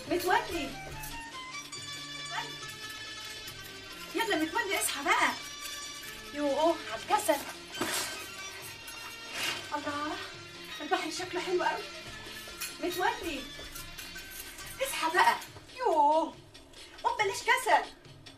متولي يلا متولي اصحى بقى يوه على الكسل الله البحر شكله حلو قوي متولي اصحى بقى يوه قوم بلاش كسل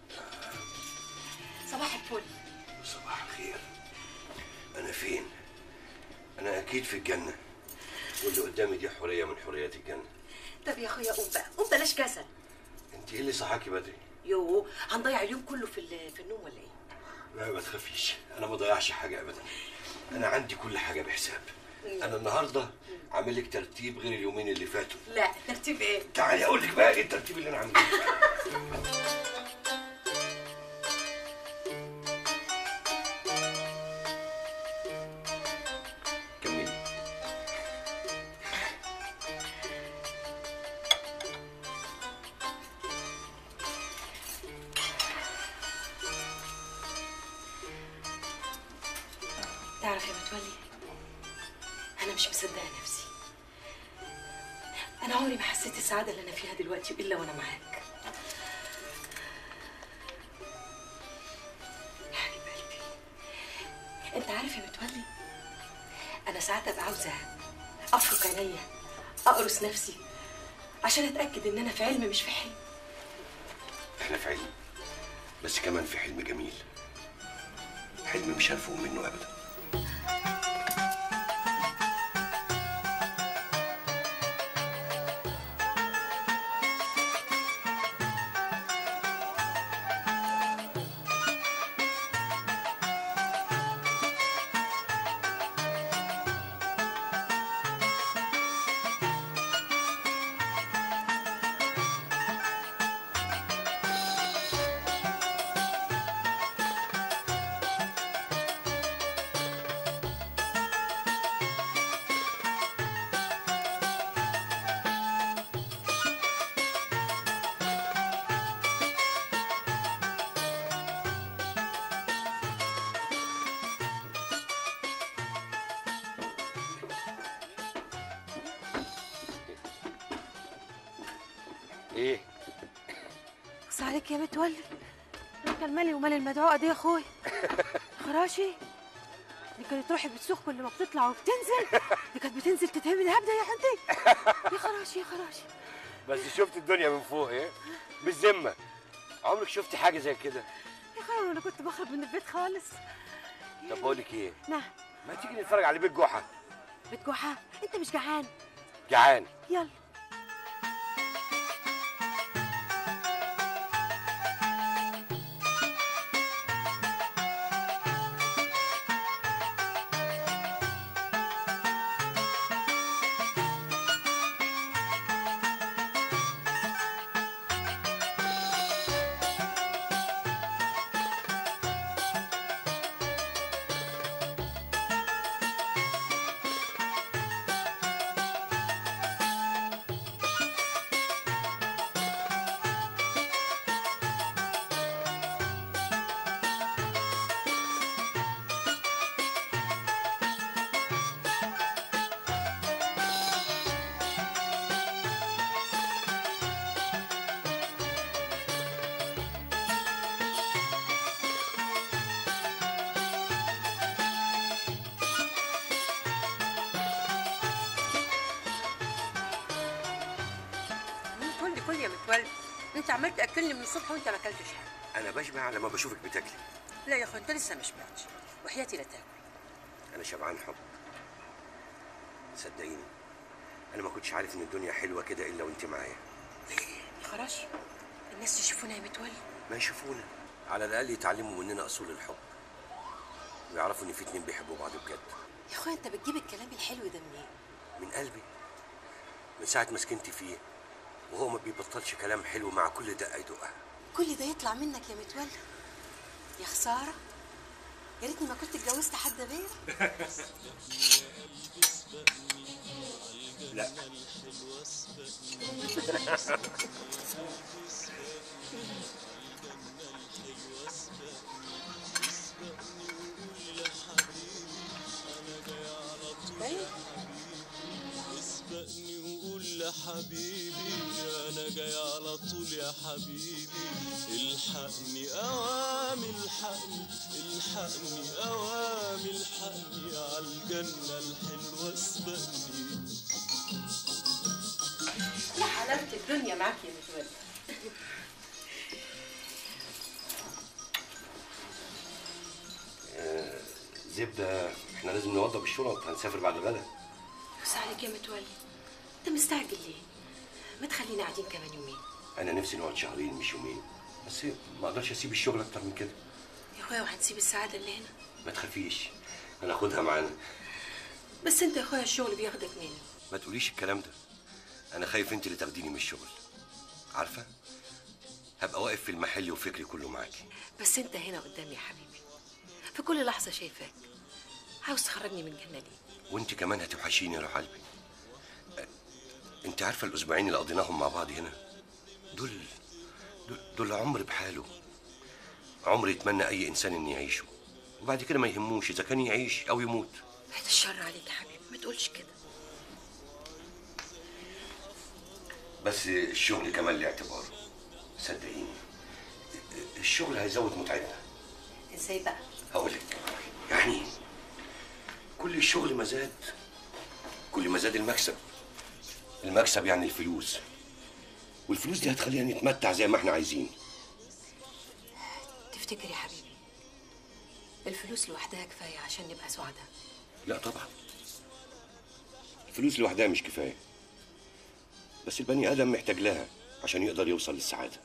صباح الفل صباح الخير أنا فين؟ أنا أكيد في الجنة واللي قدامي دي حرية من حريات الجنة طب يا اخويا قوم بقى قوم بلاش كسل أنت إيه اللي صحاكي بدري؟ يوه هنضيع اليوم كله في ال- في النوم ولا ايه لا ما تخافيش أنا ما ضيعش حاجة أبدا أنا عندي كل حاجة بحساب أنا النهاردة عامل لك ترتيب غير اليومين اللي فاتوا لا ترتيب ايه تعالي أقول لك بقى إيه الترتيب اللي أنا عامله كملي تعرف يا متولي انا مش مصدقه نفسي انا عمري ما حسيت السعاده اللي انا فيها دلوقتي الا وانا معاك يا حبيب قلبي انت عارف يا متولي انا ساعات ابقى عاوزه افرك عينيا اقرص نفسي عشان اتاكد ان انا في علم مش في حلم احنا في علم بس كمان في حلم جميل حلم مش هنفوق منه ابدا ايه بص عليك يا متولي كان مالي ومال المدعوقه دي يا اخويا خراشي دي كانت روحي بتسوق كل ما بتطلع وبتنزل دي كانت بتنزل تتهمد هبده يا حنتي يا خراشي يا خراشي بس شفت الدنيا من فوق ايه بالذمه عمرك شفت حاجه زي كده يا خير انا كنت بخرج من البيت خالص طب بقول لك ايه نعم ما تيجي نتفرج على بيت جحا بيت جحا انت مش جعان جعان يلا كل كل يا متولي انت عمال تاكلني من الصبح وانت ما اكلتش حاجه انا بشبع لما بشوفك بتاكلي لا يا اخو انت لسه ما شبعتش وحياتي لا تاكل انا شبعان حب صدقيني انا ما كنتش عارف ان الدنيا حلوه كده الا وانت معايا يا خراشي الناس يشوفونا يا متولي ما يشوفونا على الاقل يتعلموا مننا اصول الحب ويعرفوا ان في اتنين بيحبوا بعض بجد يا اخويا انت بتجيب الكلام الحلو ده منين من قلبي من ساعه ما سكنت فيه وهو ما بيبطلش كلام حلو مع كل دقه يدقها كل ده يطلع منك يا متولي يا خساره يا ريتني ما كنت اتجوزت حد غيرك لا اسبقني وقول لحبيبي يا وانا جاي على طول يا حبيبي الحقني اوام الحقني الحقني اوام الحقني عالجنة الحلوة اسبقني يا حلاوه الدنيا معاك يا متولي زبده احنا لازم نوضب الشنط هنسافر بعد الغدا بس عليك يا متولي انت مستعجل ليه ما تخلينا قاعدين كمان يومين انا نفسي نقعد شهرين مش يومين بس ما اقدرش اسيب الشغل اكتر من كده يا اخويا وهنسيب السعاده اللي هنا ما تخافيش هناخدها معانا بس انت يا اخويا الشغل بياخدك مني ما تقوليش الكلام ده انا خايف انت اللي تاخديني من الشغل عارفه هبقى واقف في المحل وفكري كله معاكي بس انت هنا قدامي يا حبيبي في كل لحظه شايفاك عاوز تخرجني من الجنه دي وانت كمان هتوحشيني يا روح قلبي أ- انت عارفه الاسبوعين اللي قضيناهم مع بعض هنا دول دول, دول عمر بحاله عمر يتمنى اي انسان ان يعيشه وبعد كده ما يهموش اذا كان يعيش او يموت بعد الشر عليك يا حبيبي ما تقولش كده بس الشغل كمان له اعتباره صدقيني الشغل هيزود متعتنا ازاي بقى هقول لك يعني كل الشغل ما زاد كل ما زاد المكسب المكسب يعني الفلوس والفلوس دي هتخلينا نتمتع زي ما احنا عايزين تفتكر يا حبيبي الفلوس لوحدها كفايه عشان نبقى سعداء لا طبعا الفلوس لوحدها مش كفايه بس البني ادم محتاج لها عشان يقدر يوصل للسعاده